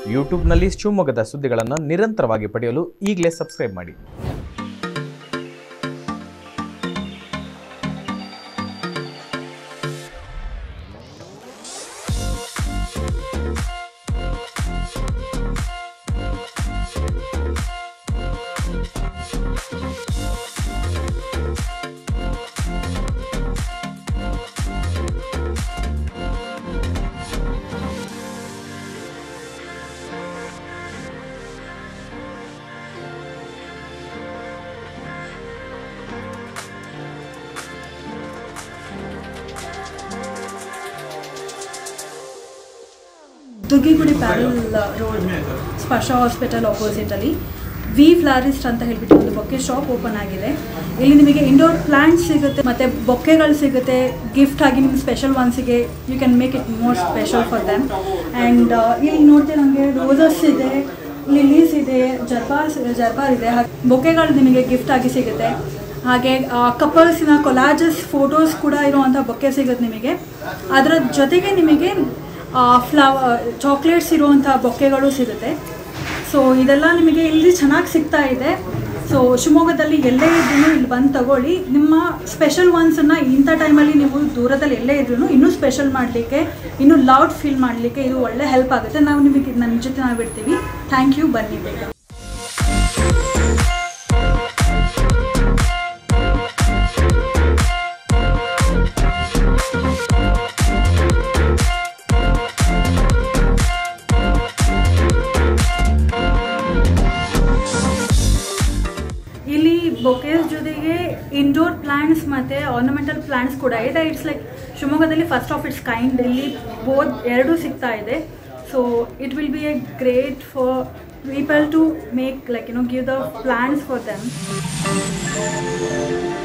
ಯೂಟ್ಯೂಬ್ನಲ್ಲಿ ಶಿವಮೊಗ್ಗದ ಸುದ್ದಿಗಳನ್ನು ನಿರಂತರವಾಗಿ ಪಡೆಯಲು ಈಗಲೇ ಸಬ್ಸ್ಕ್ರೈಬ್ ಮಾಡಿ Durgigudi parallel road Sparsha hospital ಆಪೋಸಿಟಲ್ಲಿ ವಿ ಫ್ಲಾರಿಸ್ಟ್ ಅಂತ ಹೇಳ್ಬಿಟ್ಟು ಒಂದು ಬೊಕ್ಕೆ ಶಾಪ್ ಓಪನ್ ಆಗಿದೆ ಇಲ್ಲಿ ನಿಮಗೆ ಇಂಡೋರ್ ಪ್ಲಾಂಟ್ಸ್ ಸಿಗುತ್ತೆ ಮತ್ತು ಬೊಕ್ಕೆಗಳು ಸಿಗುತ್ತೆ ಗಿಫ್ಟ್ ಆಗಿ ನಿಮ್ಮ ಸ್ಪೆಷಲ್ ಒನ್ಸಿಗೆ you can make it more special for them and ಇಲ್ಲಿ ನೋಡ್ತೀವಿ ನಮಗೆ ರೋಸಸ್ ಇದೆ ಲಿಲೀಸ್ ಇದೆ ಜರ್ಬಾಸ್ ಜರ್ಬಾರ್ ಇದೆ ಹಾಗೆ ಬೊಕ್ಕೆಗಳು ನಿಮಗೆ ಗಿಫ್ಟ್ ಆಗಿ ಸಿಗುತ್ತೆ ಹಾಗೆ ಕಪಲ್ಸಿನ ಕೊಲಾಜಸ್ ಫೋಟೋಸ್ ಕೂಡ ಇರುವಂಥ ಬೊಕ್ಕೆ ಸಿಗುತ್ತೆ ನಿಮಗೆ ಅದರ ಜೊತೆಗೆ ನಿಮಗೆ ಫ್ಲವ ಚಾಕ್ಲೇಟ್ಸ್ ಇರುವಂಥ ಬೊಕ್ಕೆಗಳು ಸಿಗುತ್ತೆ ಸೊ ಇದೆಲ್ಲ ನಿಮಗೆ ಇಲ್ಲಿ ಚೆನ್ನಾಗಿ ಸಿಗ್ತಾ ಇದೆ ಸೊ ಶಿವಮೊಗ್ಗದಲ್ಲಿ ಎಲ್ಲೇ ಇದ್ರೂ ಇಲ್ಲಿ ಬಂದು ತಗೊಳ್ಳಿ ನಿಮ್ಮ ಸ್ಪೆಷಲ್ ಒನ್ಸನ್ನು ಇಂಥ ಟೈಮಲ್ಲಿ ನೀವು ದೂರದಲ್ಲಿ ಎಲ್ಲೇ ಇದ್ರೂ ಇನ್ನೂ ಸ್ಪೆಷಲ್ ಮಾಡಲಿಕ್ಕೆ ಇನ್ನೂ ಲೌಡ್ ಫೀಲ್ ಮಾಡಲಿಕ್ಕೆ ಇದು ಒಳ್ಳೆ ಹೆಲ್ಪ್ ಆಗುತ್ತೆ ನಾವು ನಿಮಗೆ ನನ್ನ ಜೊತೆ ನಾವು ಇಡ್ತೀವಿ ಥ್ಯಾಂಕ್ ಯು ಬನ್ನಿ ಬೇಗ ಇಲ್ಲಿ ಬೊಕೇಸ್ ಜೊತೆಗೆ ಇಂಡೋರ್ ಪ್ಲಾಂಟ್ಸ್ ಮತ್ತು ಆರ್ನಮೆಂಟಲ್ ಪ್ಲಾಂಟ್ಸ್ ಕೂಡ ಇದೆ ಇಟ್ಸ್ ಲೈಕ್ ಶಿವಮೊಗ್ಗದಲ್ಲಿ ಫಸ್ಟ್ ಆಫ್ ಇಟ್ಸ್ ಕೈಂಡ್ ಇಲ್ಲಿ ಬೋತ್ ಎರಡೂ ಸಿಗ್ತಾ ಇದೆ so it will be a great for people to make like you know give the plants for them